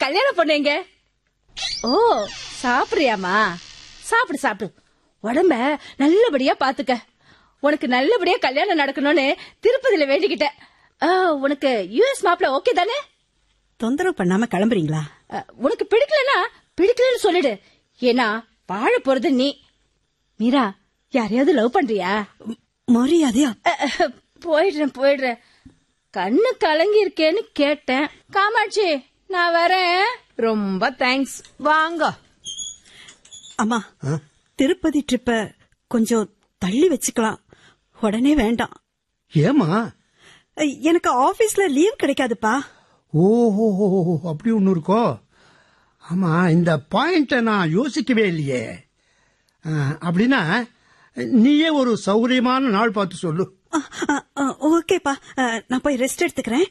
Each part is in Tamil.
கல்யாண பொண்ணு எங்க ஓ சாப்பிடுறியாமா சாப்பிடு சாப்பிடு உடம்ப நல்லபடியா பாத்துக்க உனக்கு நல்லபடியா கல்யாணம் நடக்கணும்னு திருப்பதியில வேண்டிக்கிட்டேன் ஆ, உனக்கு யூஎஸ் மாப்பிள்ள ஓகே தானே தொந்தரவு பண்ணாம கிளம்புறீங்களா அ, உனக்கு பிடிக்கலனா பிடிக்கலன்னு சொல்லிடு ஏன்னா வாழ போறது நீ மீரா யாரையாவது லவ் பண்றியா ம், மரியாதையா அ, அ, போயிடுறேன் போயிடுறேன் கண்ணு கலங்கி இருக்கேன்னு கேட்டேன் காமாட்சி நான் வரேன் ரொம்ப தேங்க்ஸ் வாங்க அம்மா திருப்பதி ட்ரிப்ப கொஞ்சம் தள்ளி வச்சுக்கலாம் உடனே வேண்டாம் ஏமா ஐ, எனக்கு ஆபீஸ்ல லீவ் கிடைக்காதுப்பா ஓஹோ அப்படி ஒண்ணு இருக்கோ ஆமா இந்த பாயிண்ட நான் யோசிக்கவே இல்லையே ஆ, அப்படின்னா நீயே ஒரு சௌகரியமான நாள் பார்த்து சொல்லு அ, அ, அ, ஓகேப்பா அ, நான் போய் ரெஸ்ட் எடுத்துக்கிறேன்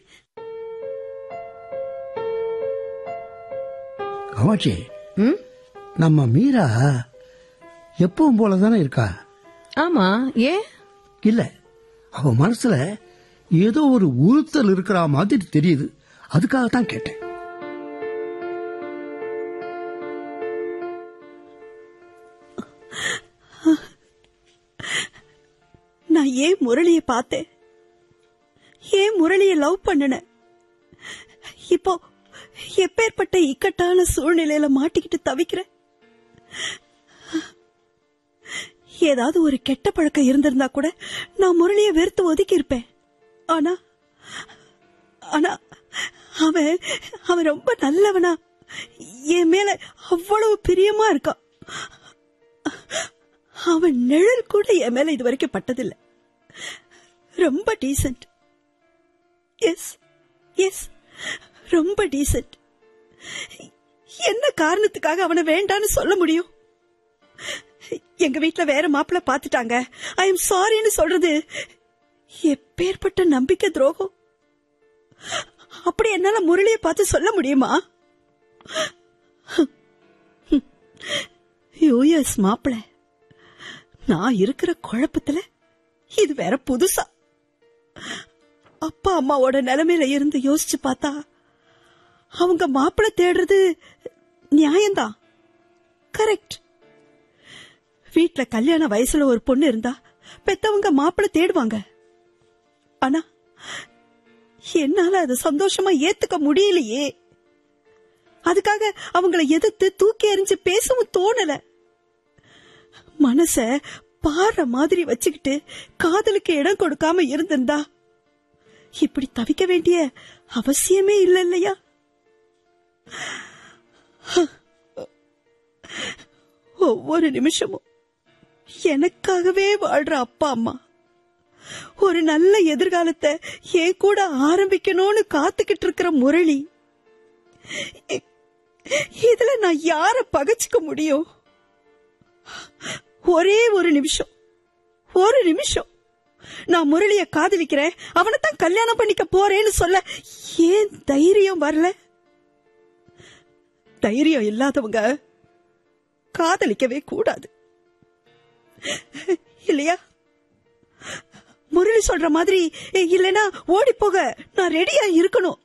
காமாட்சி நம்ம மீரா எப்பவும் போலதானே இருக்கா ஆமா ஏன் இல்ல அவ மனசுல ஏதோ ஒரு உறுத்தல் இருக்கிற மாதிரி தெரியுது அதுக்காக தான் கேட்டேன் நான் ஏன் முரளிய பார்த்தேன் ஏன் முரளிய லவ் பண்ணுனேன் இப்போ எப்பேற்பட்ட இக்கட்டான சூழ்நிலையில மாட்டிக்கிட்டு தவிக்கிறேன் ஏதாவது ஒரு கெட்ட பழக்கம் இருந்திருந்தா கூட நான் முரளிய வெறுத்து ஒதுக்கி இருப்பேன் ஆனா ஆனா அவன் அவன் ரொம்ப நல்லவனா என் மேல அவ்வளவு பிரியமா இருக்கான் அவன் நிழல் கூட என் மேல இது வரைக்கும் பட்டதில்ல ரொம்ப டீசென்ட் எஸ் எஸ் ரொம்ப டீசென்ட் என்ன காரணத்துக்காக அவனை வேண்டான்னு சொல்ல முடியும் எங்க வீட்ல வேற மாப்பிள்ள பாத்துட்டாங்க ஐ எம் சாரின்னு சொல்றது எப்பேற்பட்ட நம்பிக்கை துரோகம் அப்படி என்னால முரளிய பார்த்து சொல்ல முடியுமா யூஎஸ் மாப்பிள்ள நான் இருக்கிற குழப்பத்துல இது வேற புதுசா அப்பா அம்மாவோட நிலைமையில இருந்து யோசிச்சு பார்த்தா அவங்க மாப்பிள்ள தேடுறது நியாயம்தான் கரெக்ட் வீட்ல கல்யாண வயசுல ஒரு பொண்ணு இருந்தா பெத்தவங்க மாப்பிள்ள தேடுவாங்க ஆனா என்னால அதை சந்தோஷமா ஏத்துக்க முடியலையே அதுக்காக அவங்கள எதிர்த்து தூக்கி எறிஞ்சு பேசவும் தோணல மனச பாற மாதிரி வச்சுக்கிட்டு காதலுக்கு இடம் கொடுக்காம இருந்திருந்தா இப்படி தவிக்க வேண்டிய அவசியமே இல்ல இல்லையா ஒவ்வொரு நிமிஷமும் எனக்காகவே வாழ்ற அப்பா அம்மா ஒரு நல்ல எதிர்காலத்தை என் கூட ஆரம்பிக்கணும்னு காத்துக்கிட்டு இருக்கிற முரளி இ- இதுல நான் யார பகச்சுக்க முடியும் ஒரே ஒரு நிமிஷம் ஒரு நிமிஷம் நான் முரளிய காதலிக்கிறேன் அவனை தான் கல்யாணம் பண்ணிக்க போறேன்னு சொல்ல ஏன் தைரியம் வரல தைரியம் இல்லாதவங்க காதலிக்கவே கூடாது இல்லையா முரளி சொல்ற மாதிரி இல்லனா ஓடி போக நான் ரெடியா இருக்கணும்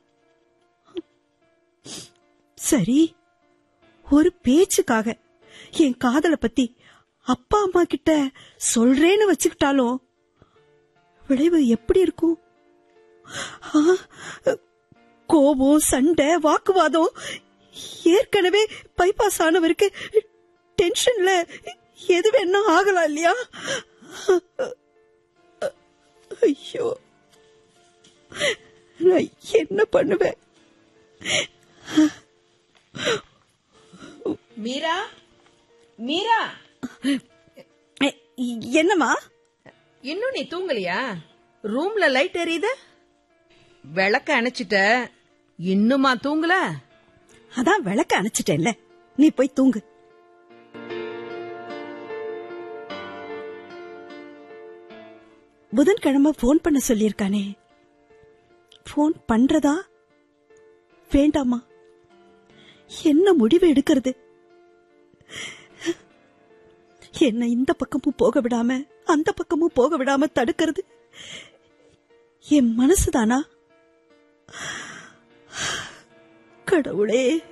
சரி ஒரு பேச்சுக்காக என் காதலை பத்தி அப்பா அம்மா கிட்ட சொல்றேன்னு வச்சுக்கிட்டாலும் விளைவு எப்படி இருக்கும் ஆ, கோபம் சண்டை வாக்குவாதம் ஏற்கனவே பைபாஸ் ஆனவருக்கு டென்ஷன்ல எது வேணா ஆகலாம் இல்லையா ஐயோ நான் என்ன பண்ணுவேன் மீரா மீரா எ, என்னம்மா இன்னும் நீ தூங்கலையா ரூம்ல லைட் எரியுத விளக்க அணைச்சிட்ட இன்னுமா தூங்கல அதான் விளக்க அணைச்சிட்டேன்ல நீ போய் தூங்கு புதன்கிழமை ஃபோன் பண்ண சொல்லியிருக்கானே ஃபோன் பண்றதா வேண்டாமா என்ன முடிவு எடுக்கிறது என்ன இந்த பக்கமும் போக விடாம அந்த பக்கமும் போக விடாம தடுக்கிறது என் மனசுதானா கடவுளே